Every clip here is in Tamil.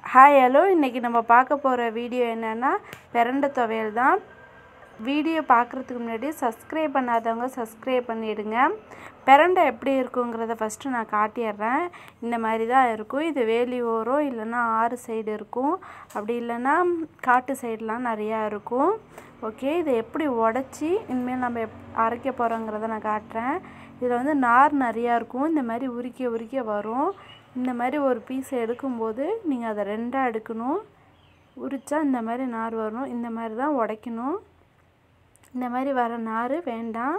ஹாய் ஹலோ இன்றைக்கி நம்ம பார்க்க போகிற வீடியோ என்னென்னா பிரண்டை துவையல் தான் வீடியோ பார்க்குறதுக்கு முன்னாடி சப்ஸ்கிரைப் பண்ணாதவங்க சப்ஸ்கிரைப் பண்ணிவிடுங்க பிரண்டை எப்படி இருக்குங்கிறத ஃபஸ்ட்டு நான் காட்டிடுறேன் இந்த மாதிரி தான் இருக்கும் இது வேலி ஓரம் இல்லைன்னா ஆறு சைடு இருக்கும் அப்படி இல்லைன்னா காட்டு சைடெலாம் நிறையா இருக்கும் ஓகே இதை எப்படி உடச்சி இனிமேல் நம்ம எப் அரைக்க போகிறோங்கிறத நான் காட்டுறேன் இதில் வந்து நார் நிறையா இருக்கும் இந்த மாதிரி உரிக்க உரிக்க வரும் இந்த மாதிரி ஒரு பீஸ் எடுக்கும்போது நீங்கள் அதை ரெண்டாக எடுக்கணும் உரித்தா இந்த மாதிரி நார் வரும் இந்த மாதிரி தான் உடைக்கணும் இந்த மாதிரி வர நார் வேண்டாம்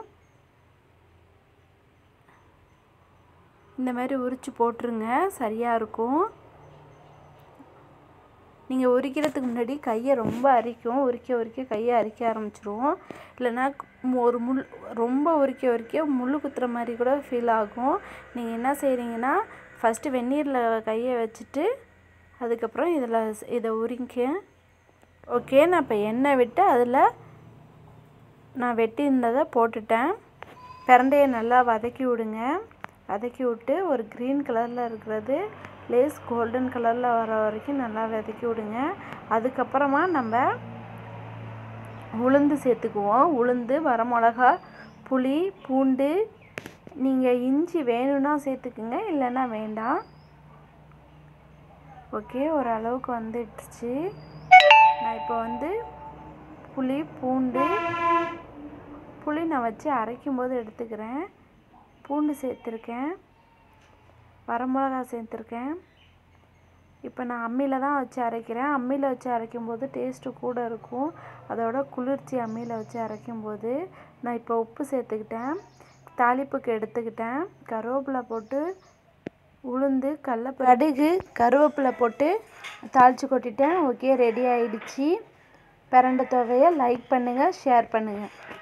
இந்த மாதிரி உரித்து போட்டுருங்க சரியாக இருக்கும் நீங்கள் உரிக்கிறதுக்கு முன்னாடி கையை ரொம்ப அரிக்கும் உரிக்க உரிக்க கையை அரிக்க ஆரம்பிச்சிரும் இல்லைன்னா ஒரு முள் ரொம்ப உரிக்க உரிக்க முள் குத்துற மாதிரி கூட ஃபீல் ஆகும் நீங்கள் என்ன செய்கிறீங்கன்னா ஃபஸ்ட்டு வெந்நீரில் கையை வச்சுட்டு அதுக்கப்புறம் இதில் இதை உரிங்க ஓகே நான் இப்போ எண்ணெய் விட்டு அதில் நான் வெட்டி இருந்ததை போட்டுட்டேன் பிரண்டையை நல்லா வதக்கி விடுங்க வதக்கி விட்டு ஒரு க்ரீன் கலரில் இருக்கிறது லேஸ் கோல்டன் கலரில் வர வரைக்கும் நல்லா வதக்கி விடுங்க அதுக்கப்புறமா நம்ம உளுந்து சேர்த்துக்குவோம் உளுந்து வரமிளகா புளி பூண்டு நீங்கள் இஞ்சி வேணும்னா சேர்த்துக்குங்க இல்லைன்னா வேண்டாம் ஓகே ஓரளவுக்கு வந்துடுச்சு நான் இப்போ வந்து புளி பூண்டு புளி நான் வச்சு அரைக்கும் போது எடுத்துக்கிறேன் பூண்டு சேர்த்துருக்கேன் வரமிளகா சேர்த்துருக்கேன் இப்போ நான் அம்மியில் தான் வச்சு அரைக்கிறேன் அம்மியில் வச்சு அரைக்கும் போது டேஸ்ட்டு கூட இருக்கும் அதோட குளிர்ச்சி அம்மியில் வச்சு அரைக்கும் போது நான் இப்போ உப்பு சேர்த்துக்கிட்டேன் தாளிப்புக்கு எடுத்துக்கிட்டேன் கருவேப்பிலை போட்டு உளுந்து கடல கடுகு கருவேப்பிலை போட்டு தாளித்து கொட்டிட்டேன் ஓகே ரெடி ஆயிடுச்சு பிரண்டை துவையை லைக் பண்ணுங்கள் ஷேர் பண்ணுங்கள்